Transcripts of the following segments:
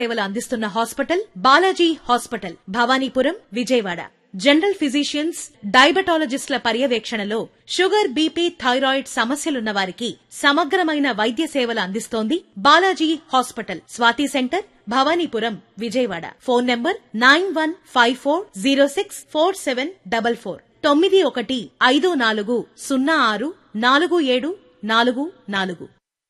సేవలు అందిస్తున్న hospital Balaji hospital Bhavanipuram Vijayawada general physicians డయాబెటాలజిస్టుల పర్యవేక్షణలో షుగర్ బీపీ థైరాయిడ్ సమస్యలున్న వారికి సమగ్రమైన వైద్య సేవలు అందిస్తోంది Balaji hospital Swathi centre Bhavanipuram Vijayawada phone number nine one five four zero six four seven double four తొమ్మిది ఒకటి ఐదు నాలుగు సున్నా ఆరు నాలుగు ఏడు నాలుగు నాలుగు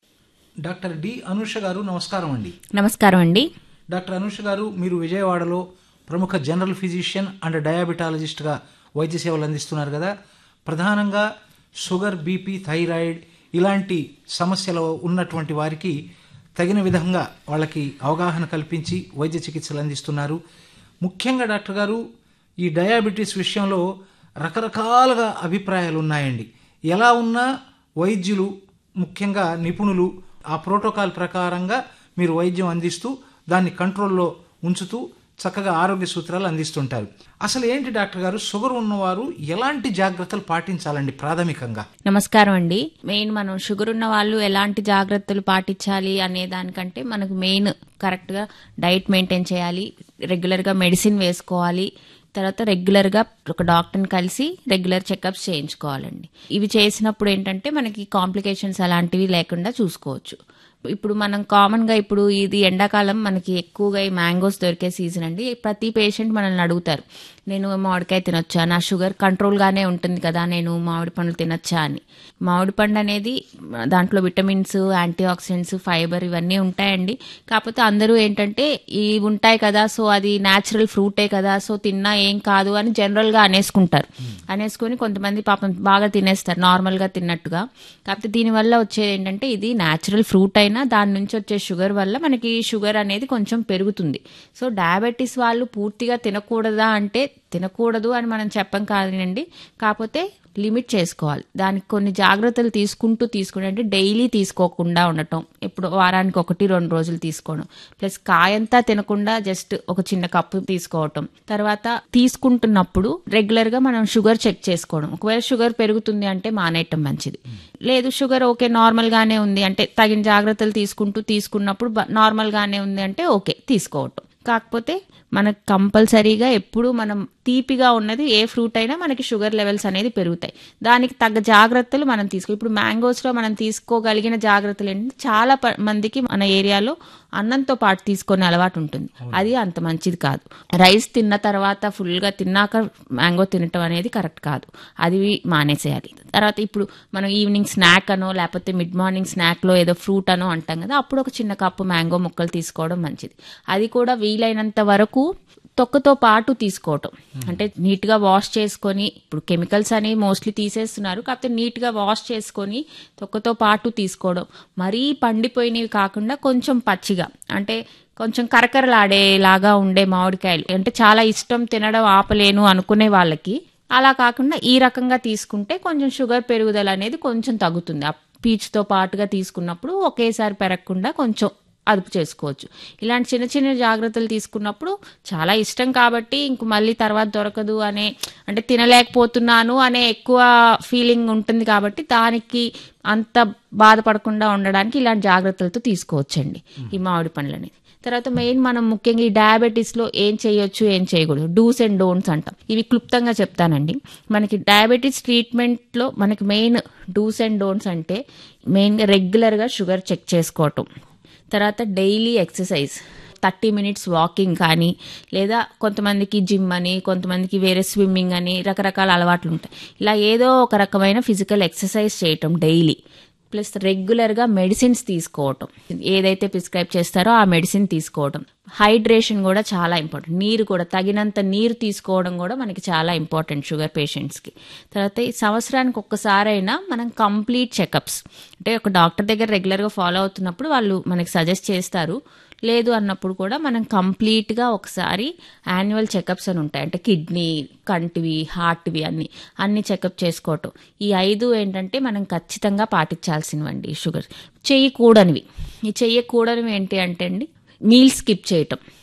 డాక్టర్ డి అనూష గారు నమస్కారం అండి నమస్కారం అండి డాక్టర్ అనూష గారు మీరు విజయవాడలో ప్రముఖ జనరల్ ఫిజిషియన్ అండ్ డయాబెటాలజిస్ట్గా వైద్య సేవలు అందిస్తున్నారు కదా ప్రధానంగా షుగర్ బీపీ థైరాయిడ్ ఇలాంటి సమస్యలు ఉన్నటువంటి వారికి తగిన విధంగా వాళ్ళకి అవగాహన కల్పించి వైద్య చికిత్సలు అందిస్తున్నారు ముఖ్యంగా డాక్టర్ గారు ఈ డయాబెటీస్ విషయంలో రకరకాలుగా అభిప్రాయాలు ఉన్నాయండి ఎలా ఉన్నా వైద్యులు ముఖ్యంగా నిపుణులు ఆ ప్రోటోకాల్ ప్రకారంగా మీరు వైద్యం అందిస్తూ దాన్ని కంట్రోల్లో ఉంచుతూ చక్కగా ఆరోగ్య సూత్రాలు అందిస్తుంటారు అసలు ఏంటి డాక్టర్ గారు షుగర్ ఉన్నవారు ఎలాంటి జాగ్రత్తలు పాటించాలండి ప్రాథమికంగా నమస్కారం అండి మెయిన్ మనం షుగర్ ఉన్న వాళ్ళు ఎలాంటి జాగ్రత్తలు పాటించాలి అనే దానికంటే మనకు మెయిన్ కరెక్ట్ గా డైట్ మెయింటైన్ చేయాలి రెగ్యులర్ గా మెడిసిన్ వేసుకోవాలి తర్వాత రెగ్యులర్ గా ఒక డాక్టర్ని కలిసి రెగ్యులర్ చెకప్స్ చేయించుకోవాలండి ఇవి చేసినప్పుడు ఏంటంటే మనకి కాంప్లికేషన్స్ అలాంటివి లేకుండా చూసుకోవచ్చు ఇప్పుడు మనం కామన్ గా ఇప్పుడు ఇది ఎండాకాలం మనకి ఎక్కువగా ఈ మ్యాంగోస్ దొరికే సీజన్ అండి ప్రతి పేషెంట్ మనల్ని అడుగుతారు నేను మామిడికాయ తినొచ్చా నా షుగర్ కంట్రోల్ గానే ఉంటుంది కదా నేను మామిడి పండ్లు తినొచ్చా అని మామిడి పండు అనేది దాంట్లో విటమిన్స్ యాంటీ ఆక్సిడెంట్స్ ఫైబర్ ఇవన్నీ ఉంటాయండి కాకపోతే అందరూ ఏంటంటే ఇవి ఉంటాయి కదా సో అది న్యాచురల్ ఫ్రూటే కదా సో తిన్నా ఏం కాదు అని జనరల్ గా అనేసుకుంటారు అనేసుకుని కొంతమంది పాపం బాగా తినేస్తారు నార్మల్ గా తిన్నట్టుగా కాకపోతే దీనివల్ల వచ్చేది ఏంటంటే ఇది న్యాచురల్ ఫ్రూట్ అయినా దాని నుంచి వచ్చే షుగర్ వల్ల మనకి షుగర్ అనేది కొంచెం పెరుగుతుంది సో డయాబెటీస్ వాళ్ళు పూర్తిగా తినకూడదా అంటే తినకూడదు అని మనం చెప్పం కాదండి కాకపోతే లిమిట్ చేసుకోవాలి దానికి కొన్ని జాగ్రత్తలు తీసుకుంటూ తీసుకుంటే అంటే డైలీ తీసుకోకుండా ఉండటం ఇప్పుడు వారానికి ఒకటి రెండు రోజులు తీసుకోవడం ప్లస్ కాయంతా తినకుండా జస్ట్ ఒక చిన్న కప్పు తీసుకోవటం తర్వాత తీసుకుంటున్నప్పుడు రెగ్యులర్ గా మనం షుగర్ చెక్ చేసుకోవడం ఒకవేళ షుగర్ పెరుగుతుంది అంటే మానేయటం మంచిది లేదు షుగర్ ఓకే నార్మల్ గానే ఉంది అంటే తగిన జాగ్రత్తలు తీసుకుంటూ తీసుకున్నప్పుడు నార్మల్ గానే ఉంది అంటే ఓకే తీసుకోవటం కాకపోతే మనకు కంపల్సరీగా ఎప్పుడు మనం తీపిగా ఉన్నది ఏ ఫ్రూట్ అయినా మనకి షుగర్ లెవెల్స్ అనేది పెరుగుతాయి దానికి తగ్గ జాగ్రత్తలు మనం తీసుకో ఇప్పుడు మ్యాంగోస్లో మనం తీసుకోగలిగిన జాగ్రత్తలు ఏంటంటే చాలా ప- మందికి మన ఏరియాలో అన్నంతో పాటు తీసుకునే అలవాటు ఉంటుంది అది అంత మంచిది కాదు రైస్ తిన్న తర్వాత ఫుల్గా తిన్నాక మ్యాంగో తినటం అనేది కరెక్ట్ కాదు అది మానేసేయాలి తర్వాత ఇప్పుడు మనం ఈవినింగ్ స్నాక్ అనో లేకపోతే మిడ్ మార్నింగ్ స్నాక్లో ఏదో ఫ్రూట్ అనో అంటాం కదా అప్పుడు ఒక చిన్న కప్పు మ్యాంగో ముక్కలు తీసుకోవడం మంచిది అది కూడా వీలైనంత వరకు తొక్కతో పాటు తీసుకోవటం అంటే నీట్ గా వాష్ చేసుకొని ఇప్పుడు కెమికల్స్ అని మోస్ట్లీ తీసేస్తున్నారు కాకపోతే నీట్ గా వాష్ చేసుకొని తొక్కతో పాటు తీసుకోవడం మరీ పండిపోయినవి కాకుండా కొంచెం పచ్చిగా అంటే కొంచెం కరకరలాడేలాగా ఉండే మామిడికాయలు అంటే చాలా ఇష్టం తినడం ఆపలేను అనుకునే వాళ్ళకి అలా కాకుండా ఈ రకంగా తీసుకుంటే కొంచెం షుగర్ పెరుగుదల అనేది కొంచెం తగ్గుతుంది ఆ పీచుతో పాటుగా తీసుకున్నప్పుడు ఒకేసారి పెరగకుండా కొంచెం అదుపు చేసుకోవచ్చు ఇలాంటి చిన్న చిన్న జాగ్రత్తలు తీసుకున్నప్పుడు చాలా ఇష్టం కాబట్టి ఇంక మళ్ళీ తర్వాత దొరకదు అనే అంటే తినలేకపోతున్నాను అనే ఎక్కువ ఫీలింగ్ ఉంటుంది కాబట్టి దానికి అంత బాధపడకుండా ఉండడానికి ఇలాంటి జాగ్రత్తలతో తీసుకోవచ్చండి ఈ మామిడి పండ్లని తర్వాత మెయిన్ మనం ముఖ్యంగా ఈ డయాబెటీస్ లో ఏం చేయొచ్చు ఏం చేయకూడదు డూస్ అండ్ డోంట్స్ అంటాం ఇవి క్లుప్తంగా చెప్తానండి మనకి డయాబెటీస్ ట్రీట్మెంట్ లో మనకి మెయిన్ డూస్ అండ్ డోంట్స్ అంటే మెయిన్ గా రెగ్యులర్ గా షుగర్ చెక్ చేసుకోవటం తర్వాత daily exercise thirty minutes walking కానీ లేదా కొంతమందికి జిమ్ అని కొంతమందికి వేరే స్విమ్మింగ్ అని రకరకాల అలవాట్లు ఉంటాయి ఇలా ఏదో ఒక రకమైన ఫిజికల్ ఎక్సర్సైజ్ చేయటం డైలీ ప్లస్ రెగ్యులర్గా మెడిసిన్స్ తీసుకోవటం ఏదైతే ప్రిస్క్రైబ్ చేస్తారో ఆ మెడిసిన్ తీసుకోవడం హైడ్రేషన్ కూడా చాలా ఇంపార్టెంట్ నీరు కూడా తగినంత నీరు తీసుకోవడం కూడా మనకి చాలా ఇంపార్టెంట్ షుగర్ పేషెంట్స్కి తర్వాత ఈ సంవత్సరానికి ఒక్కసారైనా మనం కంప్లీట్ చెకప్స్ అంటే ఒక డాక్టర్ దగ్గర రెగ్యులర్గా ఫాలో అవుతున్నప్పుడు వాళ్ళు మనకి సజెస్ట్ చేస్తారు లేదు అన్నప్పుడు కూడా మనం కంప్లీట్గా ఒకసారి యాన్యువల్ చెకప్స్ అని ఉంటాయి అంటే కిడ్నీ కంటివి హార్ట్వి అన్ని అన్ని చెకప్ చేసుకోవటం ఈ ఐదు ఏంటంటే మనం ఖచ్చితంగా పాటించాల్సినవండి ఈ షుగర్ చెయ్యకూడనివి ఈ చెయ్యకూడనివి ఏంటి అంటే అండి మీల్ స్కిప్ చేయటం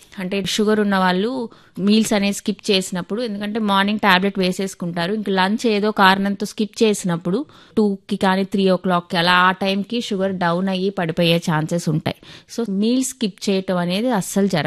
అంటే షుగర్ ఉన్న వాళ్ళు మీల్స్ అనేది స్కిప్ చేసినప్పుడు ఎందుకంటే మార్నింగ్ టాబ్లెట్ వేసేసుకుంటారు ఇంక లంచ్ ఏదో కారణంతో స్కిప్ చేసినప్పుడు టూకి కానీ త్రీ ఓ క్లాక్కి అలా ఆ టైంకి షుగర్ డౌన్ అయ్యి పడిపోయే ఛాన్సెస్ ఉంటాయి సో మీల్ స్కిప్ చేయటం అనేది అస్సలు జరగదు